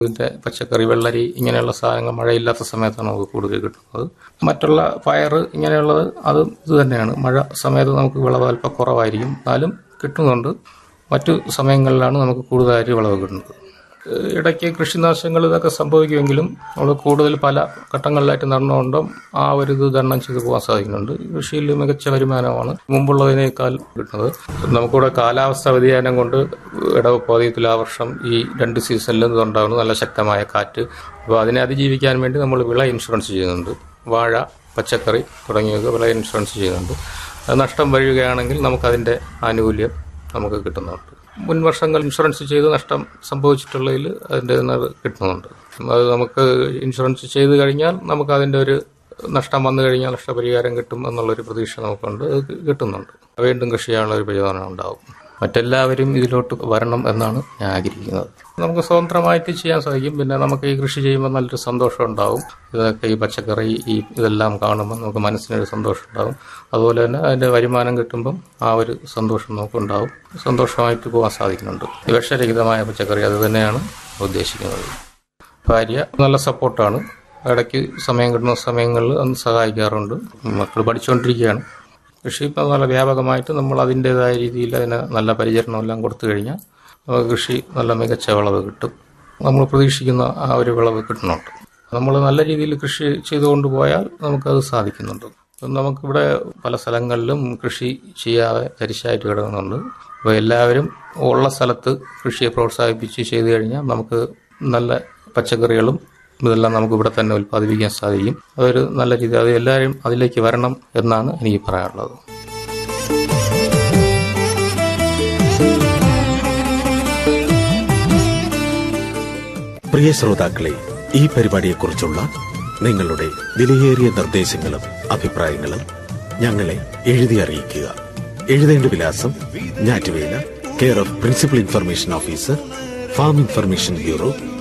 ഇതിന്റെ പച്ചക്കറി വെള്ളരി ഇങ്ങനെയുള്ള സാധനങ്ങൾ മഴയില്ലാത്ത സമയത്താണ് നമുക്ക് കൂടുതൽ കിട്ടുന്നത് മറ്റുള്ള പയർ ഇങ്ങനെയുള്ളത് അത് ഇത് തന്നെയാണ് മഴ സമയത്ത് നമുക്ക് വിളവ് അല്പം കുറവായിരിക്കും എന്നാലും കിട്ടുന്നുണ്ട് മറ്റു സമയങ്ങളിലാണ് നമുക്ക് കൂടുതലായിട്ട് വിളവ് കിട്ടുന്നത് ഏഹ് ഇടയ്ക്ക് കൃഷിനാശങ്ങൾ ഇതൊക്കെ സംഭവിക്കുമെങ്കിലും നമ്മൾ കൂടുതൽ പല ഘട്ടങ്ങളിലായിട്ട് നടന്നുകൊണ്ട് ആ ഒരു ഇത് തരണം ചെയ്ത് പോകാൻ സാധിക്കുന്നുണ്ട് കൃഷിയിൽ മികച്ച വരുമാനമാണ് മുമ്പുള്ളതിനേക്കാൾ കിട്ടുന്നത് നമുക്കിവിടെ കാലാവസ്ഥ വ്യതിയാനം കൊണ്ട് ഇടവ് പോതയത്തിൽ ആ വർഷം ഈ രണ്ട് സീസണിലും ഇതുണ്ടാകുന്നു നല്ല ശക്തമായ കാറ്റ് അപ്പോൾ അതിനെ അതിജീവിക്കാൻ വേണ്ടി നമ്മൾ വിള ഇൻഷുറൻസ് ചെയ്യുന്നുണ്ട് വാഴ പച്ചക്കറി തുടങ്ങിയവ വിള ഇൻഷുറൻസ് ചെയ്യുന്നുണ്ട് അത് നഷ്ടം വരികയാണെങ്കിൽ നമുക്കതിൻ്റെ ആനുകൂല്യം നമുക്ക് കിട്ടുന്നുണ്ട് മുൻ വർഷങ്ങൾ ഇൻഷുറൻസ് ചെയ്ത് നഷ്ടം സംഭവിച്ചിട്ടുള്ളതിൽ അതിൻ്റെ ഇത് കിട്ടുന്നുണ്ട് അത് നമുക്ക് ഇൻഷുറൻസ് ചെയ്ത് കഴിഞ്ഞാൽ നമുക്ക് അതിൻ്റെ ഒരു നഷ്ടം വന്നു കഴിഞ്ഞാൽ നഷ്ടപരിഹാരം കിട്ടും എന്നുള്ളൊരു പ്രതീക്ഷ നമുക്കുണ്ട് അത് കിട്ടുന്നുണ്ട് വീണ്ടും കൃഷി ചെയ്യാനുള്ള ഒരു പ്രചോദനം ഉണ്ടാവും മറ്റെല്ലാവരും ഇതിലോട്ട് വരണം എന്നാണ് ഞാൻ ആഗ്രഹിക്കുന്നത് നമുക്ക് സ്വതന്ത്രമായിട്ട് ചെയ്യാൻ സാധിക്കും പിന്നെ നമുക്ക് ഈ കൃഷി ചെയ്യുമ്പോൾ നല്ലൊരു സന്തോഷം ഉണ്ടാവും ഇതൊക്കെ ഈ പച്ചക്കറി ഈ ഇതെല്ലാം കാണുമ്പോൾ നമുക്ക് മനസ്സിനൊരു സന്തോഷം ഉണ്ടാവും അതുപോലെ തന്നെ അതിൻ്റെ വരുമാനം കിട്ടുമ്പം ആ ഒരു സന്തോഷം നമുക്കുണ്ടാവും സന്തോഷമായിട്ട് പോകാൻ സാധിക്കുന്നുണ്ട് ഈ വിഷരഹിതമായ പച്ചക്കറി അത് തന്നെയാണ് ഉദ്ദേശിക്കുന്നത് ഭാര്യ നല്ല സപ്പോർട്ടാണ് ഇടയ്ക്ക് സമയം കിട്ടുന്ന സമയങ്ങളിൽ അന്ന് സഹായിക്കാറുണ്ട് മക്കൾ പഠിച്ചുകൊണ്ടിരിക്കുകയാണ് കൃഷി ഇപ്പം നല്ല വ്യാപകമായിട്ട് നമ്മൾ അതിൻ്റെതായ രീതിയിൽ അതിന് നല്ല പരിചരണമെല്ലാം കൊടുത്തു കഴിഞ്ഞാൽ നമുക്ക് കൃഷി നല്ല മികച്ച വിളവ് കിട്ടും നമ്മൾ പ്രതീക്ഷിക്കുന്ന ആ ഒരു വിളവ് കിട്ടുന്നുണ്ട് നമ്മൾ നല്ല രീതിയിൽ കൃഷി ചെയ്തുകൊണ്ട് പോയാൽ നമുക്കത് സാധിക്കുന്നുണ്ട് ഇപ്പം നമുക്കിവിടെ പല സ്ഥലങ്ങളിലും കൃഷി ചെയ്യാതെ തരിശായിട്ട് കിടക്കുന്നുണ്ട് അപ്പോൾ എല്ലാവരും ഉള്ള സ്ഥലത്ത് കൃഷിയെ പ്രോത്സാഹിപ്പിച്ച് ചെയ്തു കഴിഞ്ഞാൽ നമുക്ക് നല്ല പച്ചക്കറികളും ഇതെല്ലാം നമുക്ക് ഇവിടെ തന്നെ ഉൽപ്പാദിപ്പിക്കാൻ സാധിക്കും അതൊരു നല്ല രീതി അത് എല്ലാവരും അതിലേക്ക് വരണം എന്നാണ് എനിക്ക് പറയാനുള്ളത് പ്രിയ ശ്രോതാക്കളെ ഈ പരിപാടിയെക്കുറിച്ചുള്ള നിങ്ങളുടെ വിലയേറിയ നിർദ്ദേശങ്ങളും അഭിപ്രായങ്ങളും ഞങ്ങളെ എഴുതി അറിയിക്കുക എഴുതേണ്ട വിലാസം ഞാറ്റുവേല care of principal information officer farm information bureau